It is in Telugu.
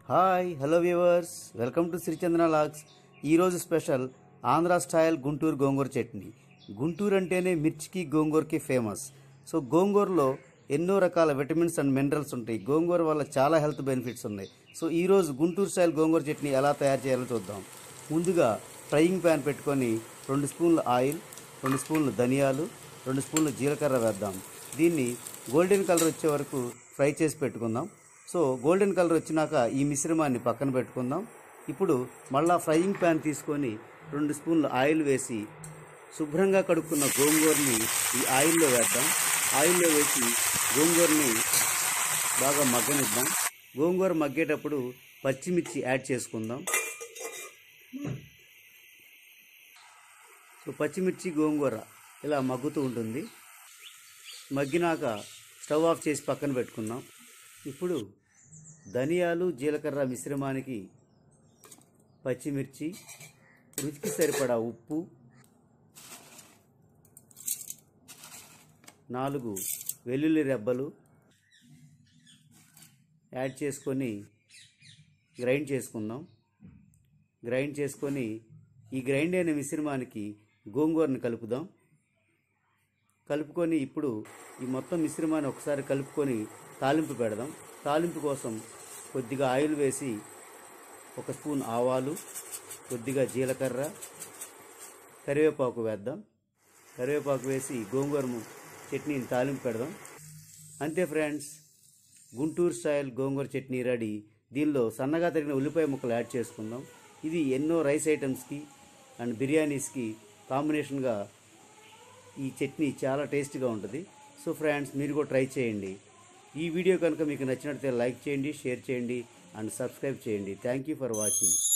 hi hello viewers welcome to Srichandra logs ఈరోజు స్పెషల్ ఆంధ్ర స్టైల్ గుంటూరు గోంగూర చట్నీ గుంటూరు అంటేనే మిర్చికి గోంగూరకి ఫేమస్ సో గోంగూరలో ఎన్నో రకాల విటమిన్స్ అండ్ మినరల్స్ ఉంటాయి గోంగూర వల్ల చాలా హెల్త్ బెనిఫిట్స్ ఉన్నాయి సో ఈరోజు గుంటూరు స్టైల్ గోంగూర చట్నీ ఎలా తయారు చేయాలో చూద్దాం ముందుగా ఫ్రైయింగ్ ప్యాన్ పెట్టుకొని రెండు స్పూన్ల ఆయిల్ రెండు స్పూన్లు ధనియాలు రెండు స్పూన్లు జీలకర్ర వేద్దాం దీన్ని గోల్డెన్ కలర్ వచ్చే వరకు ఫ్రై చేసి పెట్టుకుందాం సో గోల్డెన్ కలర్ వచ్చినాక ఈ మిశ్రమాన్ని పక్కన పెట్టుకుందాం ఇప్పుడు మళ్ళా ఫ్రైయింగ్ ప్యాన్ తీసుకొని రెండు స్పూన్లు ఆయిల్ వేసి శుభ్రంగా కడుక్కున్న గోంగూరని ఈ ఆయిల్లో వేద్దాం ఆయిల్లో వేసి గోంగూరని బాగా మగ్గనిద్దాం గోంగూర మగ్గేటప్పుడు పచ్చిమిర్చి యాడ్ చేసుకుందాం సో పచ్చిమిర్చి గోంగూర ఇలా మగ్గుతూ ఉంటుంది మగ్గినాక స్టవ్ ఆఫ్ చేసి పక్కన పెట్టుకుందాం ఇప్పుడు ధనియాలు జీలకర్ర మిశ్రమానికి పచ్చిమిర్చి రుచికి సరిపడా ఉప్పు నాలుగు వెల్లుల్లి రెబ్బలు యాడ్ చేసుకొని గ్రైండ్ చేసుకుందాం గ్రైండ్ చేసుకొని ఈ గ్రైండ్ అయిన మిశ్రమానికి గోంగూరని కలుపుదాం కలుపుకొని ఇప్పుడు ఈ మొత్తం మిశ్రమాన్ని ఒకసారి కలుపుకొని తాలింపు పెడదాం తాలింపు కోసం కొద్దిగా ఆయిల్ వేసి ఒక స్పూన్ ఆవాలు కొద్దిగా జీలకర్ర కరివేపాకు వేద్దాం కరివేపాకు వేసి గోంగూర ము- చట్నీని తాలింపు పెడదాం అంతే friends Guntur style gongura chutney ready దీనిలో సన్నగా తరిగిన ఉల్లిపాయ ముక్కలు యాడ్ చేసుకుందాం ఇది ఎన్నో రైస్ ఐటమ్స్కి అండ్ బిర్యానీస్కి కాంబినేషన్గా ఈ చట్నీ చాలా టేస్టీగా ఉంటుంది సో ఫ్రెండ్స్ మీరు కూడా ట్రై చేయండి ఈ వీడియో కనుక మీకు నచ్చినట్లయితే లైక్ చేయండి షేర్ చేయండి అండ్ సబ్స్క్రైబ్ చేయండి థ్యాంక్ యూ ఫర్ వాచింగ్